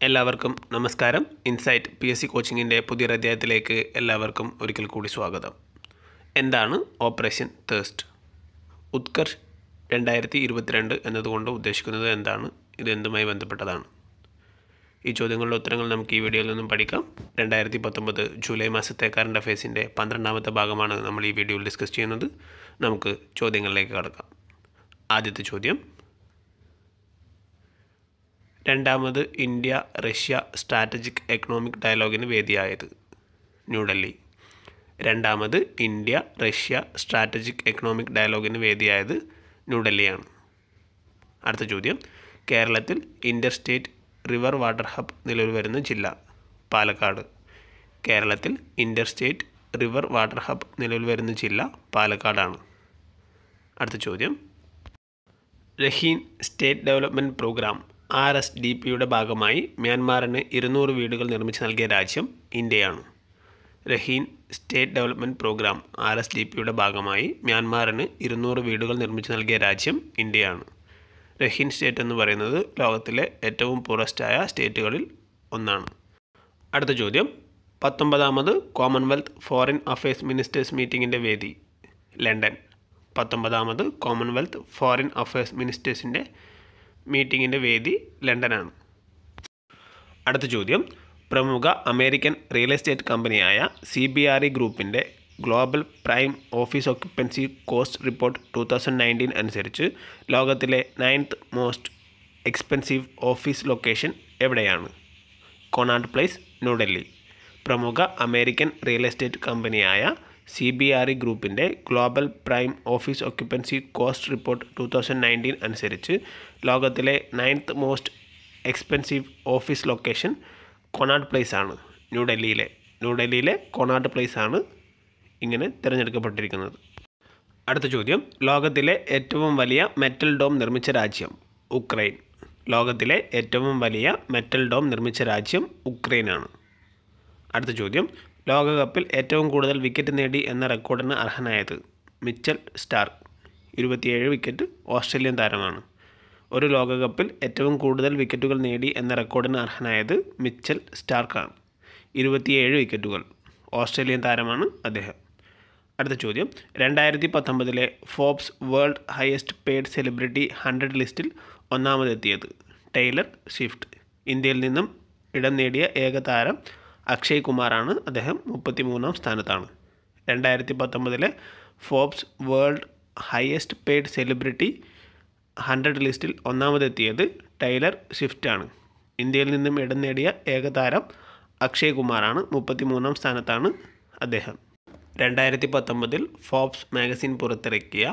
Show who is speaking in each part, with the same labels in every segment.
Speaker 1: എല്ലാവർക്കും നമസ്കാരം Insight P S C കോച്ചിങ്ങിൻ്റെ പുതിയൊരു അധ്യായത്തിലേക്ക് എല്ലാവർക്കും ഒരിക്കൽ കൂടി സ്വാഗതം എന്താണ് ഓപ്പറേഷൻ തേസ്റ്റ് ഉത്കർഷ് രണ്ടായിരത്തി ഇരുപത്തിരണ്ട് എന്നതുകൊണ്ട് ഉദ്ദേശിക്കുന്നത് എന്താണ് ഇത് എന്തുമായി ബന്ധപ്പെട്ടതാണ് ഈ ചോദ്യങ്ങളുടെ ഉത്തരങ്ങൾ നമുക്ക് ഈ വീഡിയോയിൽ നിന്നും പഠിക്കാം രണ്ടായിരത്തി പത്തൊമ്പത് ജൂലൈ മാസത്തെ കറണ്ട് അഫയേഴ്സിൻ്റെ പന്ത്രണ്ടാമത്തെ ഭാഗമാണ് നമ്മൾ ഈ വീഡിയോയിൽ ഡിസ്കസ് ചെയ്യുന്നത് നമുക്ക് ചോദ്യങ്ങളിലേക്ക് കടക്കാം ആദ്യത്തെ ചോദ്യം രണ്ടാമത് India Russia strategic economic ഡയലോഗിന് വേദിയായത് New Delhi രണ്ടാമത് ഇന്ത്യ റഷ്യ സ്ട്രാറ്റജിക് എക്കണോമിക് ഡയലോഗിന് വേദിയായത് ന്യൂഡൽഹിയാണ് അടുത്ത ചോദ്യം കേരളത്തിൽ ഇൻ്റർ സ്റ്റേറ്റ് റിവർ വാട്ടർ ഹബ് നിലവിൽ വരുന്ന ജില്ല പാലക്കാട് കേരളത്തിൽ ഇൻ്റർ സ്റ്റേറ്റ് റിവർ വാട്ടർ ഹബ് നിലവിൽ വരുന്ന ജില്ല പാലക്കാടാണ് അടുത്ത ചോദ്യം റഹീൻ state development programme R S D പിയുടെ ഭാഗമായി മ്യാൻമാറിന് ഇരുന്നൂറ് വീടുകൾ നിർമ്മിച്ച് നൽകിയ രാജ്യം ഇന്ത്യയാണ് റഹീൻ state development programme R S D പിയുടെ ഭാഗമായി മ്യാൻമാറിന് ഇരുന്നൂറ് വീടുകൾ നിർമ്മിച്ച് നൽകിയ രാജ്യം ഇന്ത്യയാണ് റഹീൻ സ്റ്റേറ്റ് എന്ന് പറയുന്നത് ലോകത്തിലെ ഏറ്റവും പുറസ്റ്റായ സ്റ്റേറ്റുകളിൽ ഒന്നാണ് അടുത്ത ചോദ്യം പത്തൊമ്പതാമത് കോമൺവെൽത്ത് ഫോറിൻ അഫയേഴ്സ് മിനിസ്റ്റേഴ്സ് മീറ്റിങ്ങിൻ്റെ വേദി ലണ്ടൻ പത്തൊമ്പതാമത് കോമൺവെൽത്ത് ഫോറിൻ അഫയേഴ്സ് മിനിസ്റ്റേഴ്സിൻ്റെ മീറ്റിങ്ങിൻ്റെ വേദി ലണ്ടനാണ് അടുത്ത ചോദ്യം പ്രമുഖ അമേരിക്കൻ റിയൽ എസ്റ്റേറ്റ് കമ്പനിയായ സി ബി ആർ ഇ ഗ്രൂപ്പിൻ്റെ global prime office occupancy cost report two thousand nineteen അനുസരിച്ച് ലോകത്തിലെ ninth most expensive office location എവിടെയാണ് കൊണാട്ട് പ്ലേസ് ന്യൂഡൽഹി പ്രമുഖ അമേരിക്കൻ റിയൽ എസ്റ്റേറ്റ് കമ്പനിയായ സി ബി ആർ ഇ ഗ്രൂപ്പിൻ്റെ global prime office occupancy cost report two thousand nineteen അനുസരിച്ച് ലോകത്തിലെ ninth most expensive office location Connaught Place ആണ് ന്യൂഡൽഹിയിലെ ന്യൂഡൽഹിയിലെ കൊണാട്ട് പ്ലേസ് ആണ് ഇങ്ങനെ തിരഞ്ഞെടുക്കപ്പെട്ടിരിക്കുന്നത് അടുത്ത ചോദ്യം ലോകത്തിലെ ഏറ്റവും വലിയ മെറ്റൽ ഡോം നിർമ്മിച്ച രാജ്യം ഉക്രൈൻ ലോകത്തിലെ ഏറ്റവും വലിയ മെറ്റൽ ഡോം നിർമ്മിച്ച രാജ്യം ഉക്രൈനാണ് അടുത്ത ചോദ്യം ലോകകപ്പിൽ ഏറ്റവും കൂടുതൽ വിക്കറ്റ് നേടി എന്ന റെക്കോർഡിന് അർഹനായത് മിച്ചൽ സ്റ്റാർക്ക് ഇരുപത്തിയേഴ് വിക്കറ്റ് ഓസ്ട്രേലിയൻ താരമാണ് ഒരു ലോകകപ്പിൽ ഏറ്റവും കൂടുതൽ വിക്കറ്റുകൾ നേടി എന്ന റെക്കോർഡിന് അർഹനായത് മിച്ചൽ സ്റ്റാർക്കാണ് ഇരുപത്തിയേഴ് വിക്കറ്റുകൾ ഓസ്ട്രേലിയൻ താരമാണ് അദ്ദേഹം അടുത്ത ചോദ്യം രണ്ടായിരത്തി പത്തൊമ്പതിലെ Forbes world highest paid celebrity hundred ലിസ്റ്റിൽ ഒന്നാമതെത്തിയത് ടൈലർ സ്വിഫ്റ്റ് ഇന്ത്യയിൽ നിന്നും ഇടം നേടിയ ഏക താരം അക്ഷയ് കുമാറാണ് അദ്ദേഹം മുപ്പത്തിമൂന്നാം സ്ഥാനത്താണ് രണ്ടായിരത്തി പത്തൊമ്പതിലെ Forbes world highest paid celebrity hundred ലിസ്റ്റിൽ ഒന്നാമതെത്തിയത് ടൈലർ സ്വിഫ്റ്റാണ് ഇന്ത്യയിൽ നിന്നും ഇടം നേടിയ ഏക താരം അക്ഷയ് കുമാറാണ് മുപ്പത്തിമൂന്നാം സ്ഥാനത്താണ് അദ്ദേഹം രണ്ടായിരത്തി പത്തൊമ്പതിൽ ഫോബ്സ് മാഗസിൻ പുറത്തിറക്കിയ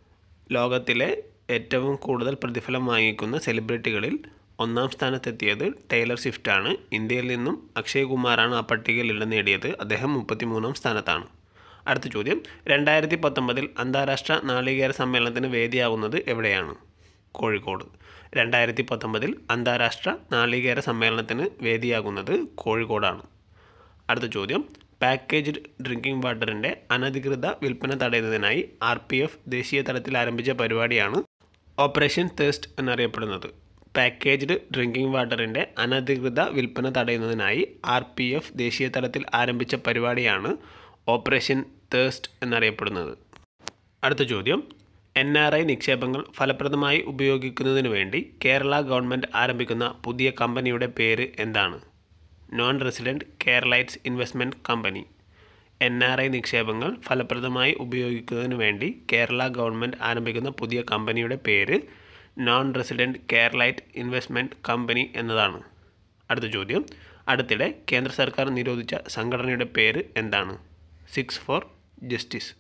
Speaker 1: ലോകത്തിലെ ഏറ്റവും കൂടുതൽ പ്രതിഫലം വാങ്ങിക്കുന്ന സെലിബ്രിറ്റികളിൽ ഒന്നാം സ്ഥാനത്തെത്തിയത് ടൈലർ സ്വിഫ്റ്റാണ് ഇന്ത്യയിൽ നിന്നും അക്ഷയ് കുമാറാണ് ആ പട്ടികയിൽ ഇടം നേടിയത് അദ്ദേഹം മുപ്പത്തിമൂന്നാം സ്ഥാനത്താണ് അടുത്ത ചോദ്യം രണ്ടായിരത്തി പത്തൊമ്പതിൽ അന്താരാഷ്ട്ര നാളികേര സമ്മേളനത്തിന് വേദിയാവുന്നത് എവിടെയാണ് കോഴിക്കോട് രണ്ടായിരത്തി പത്തൊമ്പതിൽ അന്താരാഷ്ട്ര നാളികേര സമ്മേളനത്തിന് വേദിയാകുന്നത് കോഴിക്കോടാണ് അടുത്ത ചോദ്യം പാക്കേജ്ഡ് ഡ്രിങ്കിംഗ് വാട്ടറിൻ്റെ അനധികൃത വിൽപ്പന തടയുന്നതിനായി ആർ പി എഫ് ദേശീയ തലത്തിൽ ആരംഭിച്ച പരിപാടിയാണ് ഓപ്പറേഷൻ തേസ്റ്റ് എന്നറിയപ്പെടുന്നത് പാക്കേജ്ഡ് ഡ്രിങ്കിംഗ് വാട്ടറിൻ്റെ അനധികൃത വിൽപ്പന തടയുന്നതിനായി ആർ പി എഫ് ദേശീയ തലത്തിൽ ആരംഭിച്ച പരിപാടിയാണ് ഓപ്പറേഷൻ തേസ്റ്റ് എന്നറിയപ്പെടുന്നത് അടുത്ത ചോദ്യം എൻ ആർ ഐ നിക്ഷേപങ്ങൾ ഫലപ്രദമായി ഉപയോഗിക്കുന്നതിന് വേണ്ടി കേരള ഗവൺമെൻറ് ആരംഭിക്കുന്ന പുതിയ കമ്പനിയുടെ പേര് എന്താണ് non resident Keralites investment company N R I നിക്ഷേപങ്ങൾ ഫലപ്രദമായി ഉപയോഗിക്കുന്നതിന് വേണ്ടി കേരള ഗവൺമെൻറ് ആരംഭിക്കുന്ന പുതിയ കമ്പനിയുടെ പേര് non resident Keralite investment company എന്നതാണ് അടുത്ത ചോദ്യം അടുത്തിടെ കേന്ദ്ര സർക്കാർ നിരോധിച്ച സംഘടനയുടെ പേര് എന്താണ് സിക്സ് ഫോർ ജസ്റ്റിസ്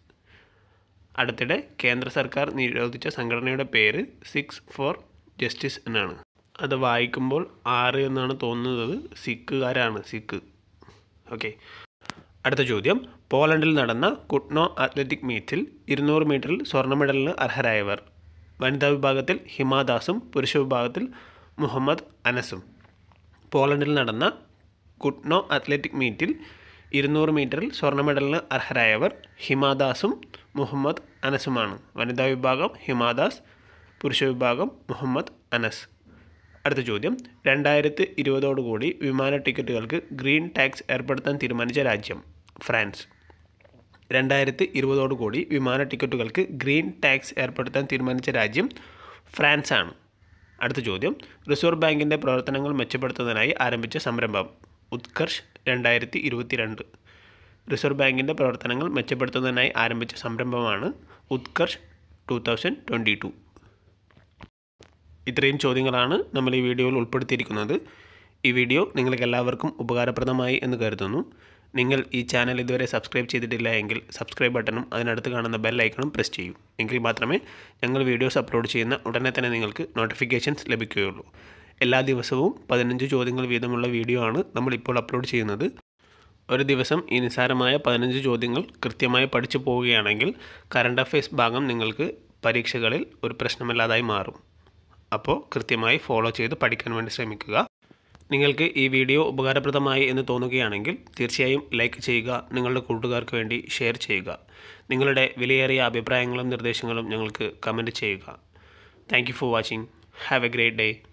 Speaker 1: അടുത്തിടെ കേന്ദ്ര സർക്കാർ നിരോധിച്ച സംഘടനയുടെ പേര് സിക്സ് ഫോർ ജസ്റ്റിസ് എന്നാണ് അത് വായിക്കുമ്പോൾ ആറ് എന്നാണ് തോന്നുന്നത് സിക്കുകാരാണ് സിക്ക് ഓക്കെ അടുത്ത ചോദ്യം പോളണ്ടിൽ നടന്ന കുട്നോ അത്ലറ്റിക് മീറ്റിൽ ഇരുന്നൂറ് മീറ്ററിൽ സ്വർണ്ണ മെഡലിന് അർഹരായവർ വനിതാ വിഭാഗത്തിൽ ഹിമാദാസും പുരുഷ വിഭാഗത്തിൽ മുഹമ്മദ് അനസും പോളണ്ടിൽ നടന്ന കുട്നോ അത്ലറ്റിക് മീറ്റിൽ ഇരുന്നൂറ് മീറ്ററിൽ സ്വർണ്ണ മെഡലിന് അർഹരായവർ ഹിമാദാസും മുഹമ്മദ് അനസുമാണ് വനിതാ വിഭാഗം ഹിമാദാസ് പുരുഷ വിഭാഗം മുഹമ്മദ് അനസ് അടുത്ത ചോദ്യം രണ്ടായിരത്തി ഇരുപതോടുകൂടി വിമാന ടിക്കറ്റുകൾക്ക് ഗ്രീൻ ടാക്സ് ഏർപ്പെടുത്താൻ തീരുമാനിച്ച രാജ്യം ഫ്രാൻസ് രണ്ടായിരത്തി ഇരുപതോടുകൂടി വിമാന ടിക്കറ്റുകൾക്ക് ഗ്രീൻ ടാക്സ് ഏർപ്പെടുത്താൻ തീരുമാനിച്ച രാജ്യം ഫ്രാൻസ് ആണ് അടുത്ത ചോദ്യം റിസർവ് ബാങ്കിൻ്റെ പ്രവർത്തനങ്ങൾ മെച്ചപ്പെടുത്തുന്നതിനായി ആരംഭിച്ച സംരംഭം ഉത്കർഷ് രണ്ടായിരത്തി ഇരുപത്തിരണ്ട് റിസർവ് ബാങ്കിൻ്റെ പ്രവർത്തനങ്ങൾ മെച്ചപ്പെടുത്തുന്നതിനായി ആരംഭിച്ച സംരംഭമാണ് Utkarsh two thousand twenty two ഇത്രയും ചോദ്യങ്ങളാണ് നമ്മൾ ഈ വീഡിയോയിൽ ഉൾപ്പെടുത്തിയിരിക്കുന്നത് ഈ വീഡിയോ നിങ്ങൾക്ക് എല്ലാവർക്കും ഉപകാരപ്രദമായി എന്ന് കരുതുന്നു നിങ്ങൾ ഈ ചാനൽ ഇതുവരെ സബ്സ്ക്രൈബ് ചെയ്തിട്ടില്ല എങ്കിൽ സബ്സ്ക്രൈബ് ബട്ടണും അതിനടുത്ത് കാണുന്ന ബെൽ ഐക്കണും പ്രസ് ചെയ്യൂ എങ്കിൽ മാത്രമേ ഞങ്ങൾ വീഡിയോസ് അപ്ലോഡ് ചെയ്യുന്ന ഉടനെ തന്നെ നിങ്ങൾക്ക് നോട്ടിഫിക്കേഷൻസ് ലഭിക്കുകയുള്ളൂ എല്ലാ ദിവസവും പതിനഞ്ച് ചോദ്യങ്ങൾ വീതമുള്ള വീഡിയോ ആണ് നമ്മളിപ്പോൾ അപ്ലോഡ് ചെയ്യുന്നത് ഒരു ദിവസം ഈ നിസ്സാരമായ പതിനഞ്ച് ചോദ്യങ്ങൾ കൃത്യമായി പഠിച്ചു പോവുകയാണെങ്കിൽ കറണ്ട് അഫയേഴ്സ് ഭാഗം നിങ്ങൾക്ക് പരീക്ഷകളിൽ ഒരു പ്രശ്നമല്ലാതായി മാറും അപ്പോൾ കൃത്യമായി ഫോളോ ചെയ്ത് പഠിക്കാൻ വേണ്ടി ശ്രമിക്കുക നിങ്ങൾക്ക് ഈ വീഡിയോ ഉപകാരപ്രദമായി എന്ന് തോന്നുകയാണെങ്കിൽ തീർച്ചയായും ലൈക്ക് ചെയ്യുക നിങ്ങളുടെ കൂട്ടുകാർക്ക് വേണ്ടി ഷെയർ ചെയ്യുക നിങ്ങളുടെ വിലയേറിയ അഭിപ്രായങ്ങളും നിർദ്ദേശങ്ങളും ഞങ്ങൾക്ക് കമൻറ്റ് ചെയ്യുക thank you for watching have a great day